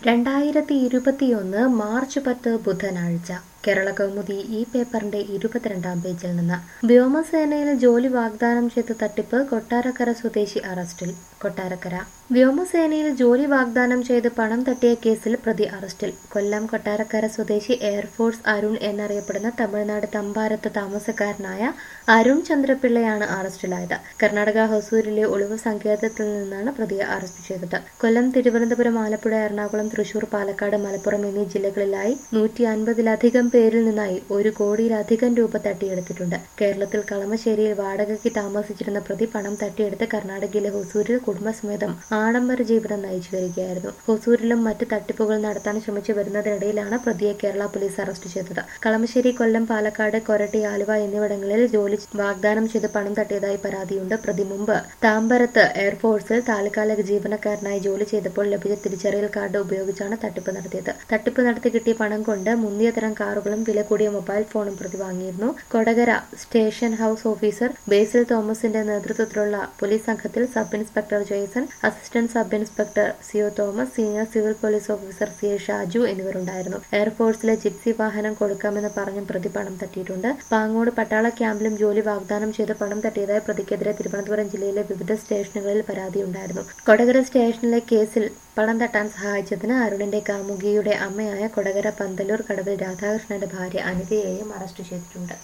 രണ്ടായിരത്തി ഇരുപത്തിയൊന്ന് മാർച്ച് പത്ത് ബുധനാഴ്ച കേരള കൗമുദി ഈ പേപ്പറിന്റെ ഇരുപത്തിരണ്ടാം പേജിൽ നിന്ന് വ്യോമസേനയിൽ ജോലി വാഗ്ദാനം ചെയ്ത തട്ടിപ്പ് കൊട്ടാരക്കര സ്വദേശി അറസ്റ്റിൽ കൊട്ടാരക്കര വ്യോമസേനയിൽ ജോലി വാഗ്ദാനം ചെയ്ത് പണം തട്ടിയ കേസിൽ പ്രതി അറസ്റ്റിൽ കൊല്ലം കൊട്ടാരക്കര സ്വദേശി എയർഫോഴ്സ് അരുൺ എന്നറിയപ്പെടുന്ന തമിഴ്നാട് തമ്പാരത്ത് താമസക്കാരനായ അരുൺ ചന്ദ്രപിള്ളയാണ് അറസ്റ്റിലായത് കർണാടക ഹൊസൂരിലെ ഒളിവ് സങ്കേതത്തിൽ നിന്നാണ് പ്രതിയെ അറസ്റ്റ് ചെയ്തത് കൊല്ലം തിരുവനന്തപുരം ആലപ്പുഴ എറണാകുളം തൃശൂർ പാലക്കാട് മലപ്പുറം എന്നീ ജില്ലകളിലായി നൂറ്റി അൻപതിലധികം പേരിൽ നിന്നായി ഒരു കോടിയിലധികം രൂപ തട്ടിയെടുത്തിട്ടുണ്ട് കേരളത്തിൽ കളമശ്ശേരിയിൽ വാടകയ്ക്ക് താമസിച്ചിരുന്ന പ്രതി പണം തട്ടിയെടുത്ത് കർണാടകയിലെ ഹൊസൂരിൽ കുടുംബസമേതം ആഡംബര ജീവിതം നയിച്ചു വരികയായിരുന്നു ഹൊസൂരിലും മറ്റ് തട്ടിപ്പുകൾ നടത്താൻ ശ്രമിച്ചു വരുന്നതിനിടയിലാണ് പ്രതിയെ കേരള പോലീസ് അറസ്റ്റ് ചെയ്തത് കളമശ്ശേരി കൊല്ലം പാലക്കാട് കൊരട്ടി ആലുവ എന്നിവിടങ്ങളിൽ ജോലി വാഗ്ദാനം ചെയ്ത് പണം തട്ടിയതായി പരാതിയുണ്ട് പ്രതി മുമ്പ് താമ്പരത്ത് എയർഫോഴ്സിൽ താൽക്കാലിക ജീവനക്കാരനായി ജോലി ചെയ്തപ്പോൾ ലഭിച്ച തിരിച്ചറിയൽ കാർഡ് ഉപയോഗിച്ചാണ് തട്ടിപ്പ് നടത്തിയത് തട്ടിപ്പ് നടത്തി കിട്ടിയ പണം കൊണ്ട് മുന്തിയ തരം കാറുകളും വില കൂടിയ മൊബൈൽ ഫോണും പ്രതി വാങ്ങിയിരുന്നു Kodakara station house officer Basil തോമസിന്റെ നേതൃത്വത്തിലുള്ള പോലീസ് സംഘത്തിൽ sub inspector Jaison assistant sub inspector CO Thomas senior civil police officer C A Shaju എന്നിവരുണ്ടായിരുന്നു എയർഫോഴ്സിലെ ജിപ്സി വാഹനം കൊടുക്കാമെന്ന് പറഞ്ഞും പ്രതി പണം തട്ടിയിട്ടുണ്ട് പാങ്ങോട് പട്ടാള ക്യാമ്പിലും ജോലി വാഗ്ദാനം ചെയ്ത് പണം തട്ടിയതായി പ്രതിക്കെതിരെ തിരുവനന്തപുരം ജില്ലയിലെ വിവിധ സ്റ്റേഷനുകളിൽ പരാതിയുണ്ടായിരുന്നു കൊടകര സ്റ്റേഷനിലെ കേസിൽ പണം തട്ടാൻ സഹായിച്ചതിന് അരുണിന്റെ കാമുകിയുടെ അമ്മയായ കൊടകര പന്തലൂർ കടവിൽ രാധാകൃഷ്ണന്റെ ഭാര്യ അനിതയെയും അറസ്റ്റ് ചെയ്തിട്ടുണ്ട്